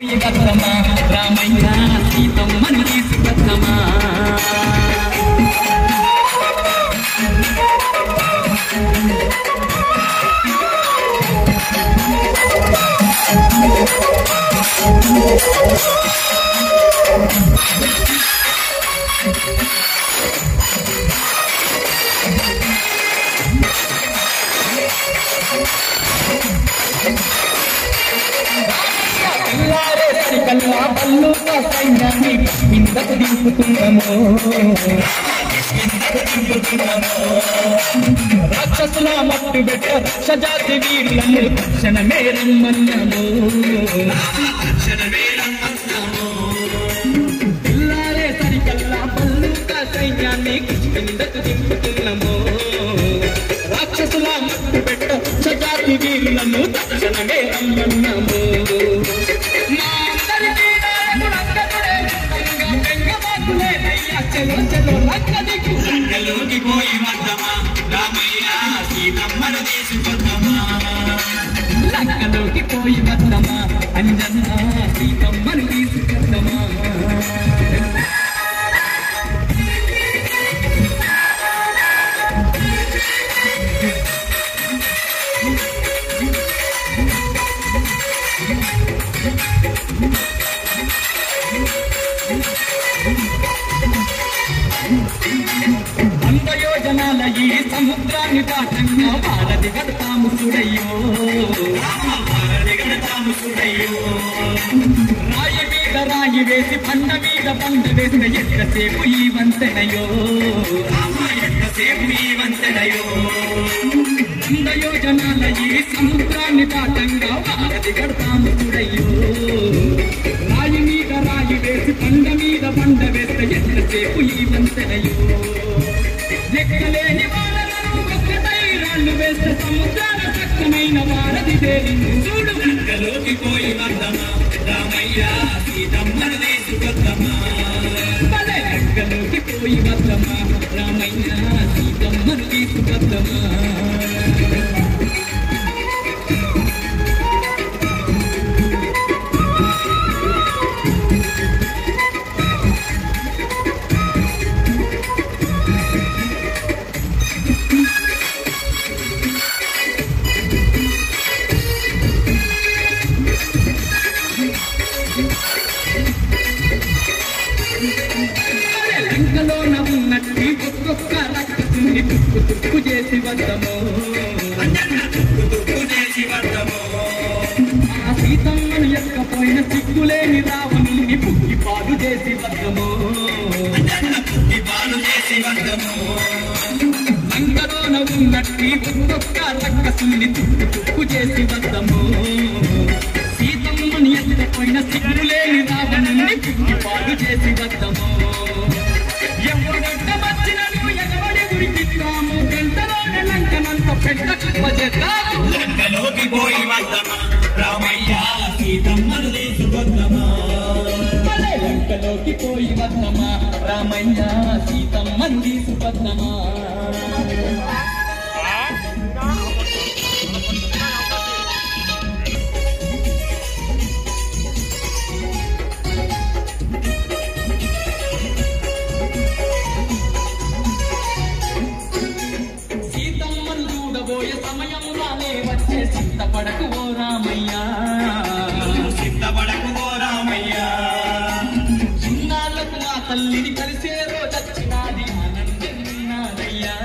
గతమా రామయ్య సీతమ్మను తీసుకొద్దమా కల్లారే సరికల్లా పల్లు సైన్యాన్ని కిందకు దింపుతున్నాము రాక్షసుల మట్టు పెట్ట సజాతి వీళ్ళను క్షణమే రమ్మన్నాము పిల్లారే సరికల్లా పల్లు సైన్యాన్ని కిందకు దింపుతున్నాము రాక్షసుల మట్టు పెట్ట సజాతి వీళ్ళను తక్షణమే రమ్మన్నాము మా అందరికీ నాయకుడు అంగదుడే, అంగ బెంగబాకులే అయ్యా, చెలో చెలో రంగ దిక్కు. రంగలోకి పోయి వద్దమా రామయ్య సీతమ్మను తీసుకొద్దమా లంకలోకి పోయి వద్దమా అంజన్న సీతమ్మను తీసుకొద్దమా వంద యోజనాల ఈ సముద్రాన్ని దాటంగా భారతి కడతాము చూడయ్యో రాయి మీద రాయి వేసి పండ మీద పండ వేసిన ఎంతసేపు ఈ వంతెనయో ఎంతసేపు ఈ వంతెనయో వంద యోజనాల ఈ సముద్రాన్ని దాటంగా భారతి కడతాము చూడయ్యో రాయి మీద రాయి వేసి పండ మీద పండ వేస్తే ఎంతసేపు ఈ వంతెనయో లెక్కలేని వానలను ఒక్కటై రాళ్ళు వేస్తే సముద్రాల చక్కనైన వారధి తేలింది చూడు రంగలోకి పోయి వద్దమా రామయ్య సీతమ్మను తీసుకొద్దమా భలే లెక్కలోకి పోయి వద్దమా రామయ్య సీతమ్మను తీసుకొద్దమా భలే లంకలోన ఉన్నట్టి ఒక్కొక్క రక్కసుని తుక్కు తుక్కు చేసి వద్దము తుక్కు చేసి వద్దమో ఆ సీతమ్మను ఎక్కపోయిన సిగ్గులేని రావణుని పుక్కి పాడు చేసి వద్దము పుట్టి పాలు చేసి వద్దమో లంకలోన ఉన్నట్టి ఒక్కొక్క రక్కసుని తుక్కు తుక్కు చేసి వద్దము సీతమ్మని ఎత్తపోయిన సిగ్గులేని రావణుని పుక్కి పాడు చేసి వద్దము ఎవడొడ్డ వచ్చినను ఎగబడి గురికిస్తాము గంటలోనే లంకనంత పెద్ద కుప్ప చేద్దాము రంగలోకి పోయి వద్దమా రామయ్య సీతమ్మను తీసుకొద్దమా భలే లంకలోకి పోయి వద్దమా రామయ్య సీతమ్మని తీసుకొద్దమా సీతమ్మను చూడబోయే సమయం రాలే వచ్చే చింతపడకు ఓ రామయ్య సిద్ధపడకు ఓ రామయ్య చిన్నాళ్ళకు మా తల్లిని కలిసే రోజొచ్చినాది ఆనందయ్యా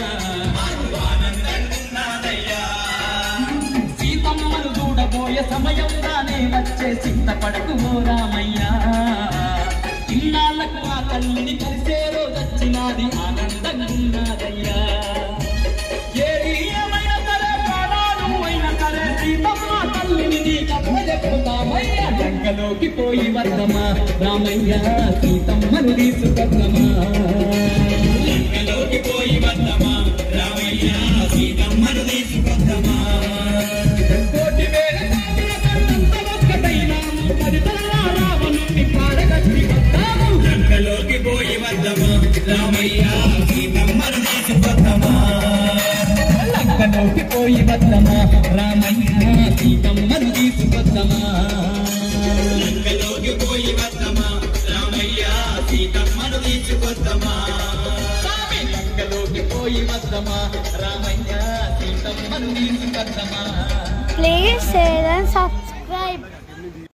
ఆనందంగున్నాదయ్యా సీతమ్మను చూడబోయే సమయం రానే వచ్చే చింతపడకు ఓ రామయ్యా ఇన్నాళ్ళకు మా తల్లిని కలిసే రోజొచ్చినాది ఆనందంగున్నాదయ్యా ఏది ఏమైనా సరే ప్రాణాలు అయినా సరే సీతమ్మ తల్లిని నీకప్పచెప్పుతామయ్యా గంగలోకి పోయి వద్దమా రామయ్య సీతమ్మను తీసుకొద్దమా లంకలోకి పోయి వద్దమా రామయ్య సీతమ్మను తీసుకొద్దమా కోటి వేల కాపుల కన్నంత ఒక్కటైనాము పది తలల రావణుణ్ణి పాడగట్టి వద్దాము లంకలోకి పోయి వద్దమా రామయ్య సీతమ్మను తీసుకొద్దమా లంకలోకి పోయి వద్దమా రామయ్య సీతమ్మను తీసుకొద్దమా సీతమ్మను తీసుకొద్దమా స్వామి లంకలోకి పోయి వద్దమా రామయ్య సీతమ్మను తీసుకొద్దమా Please share and subscribe.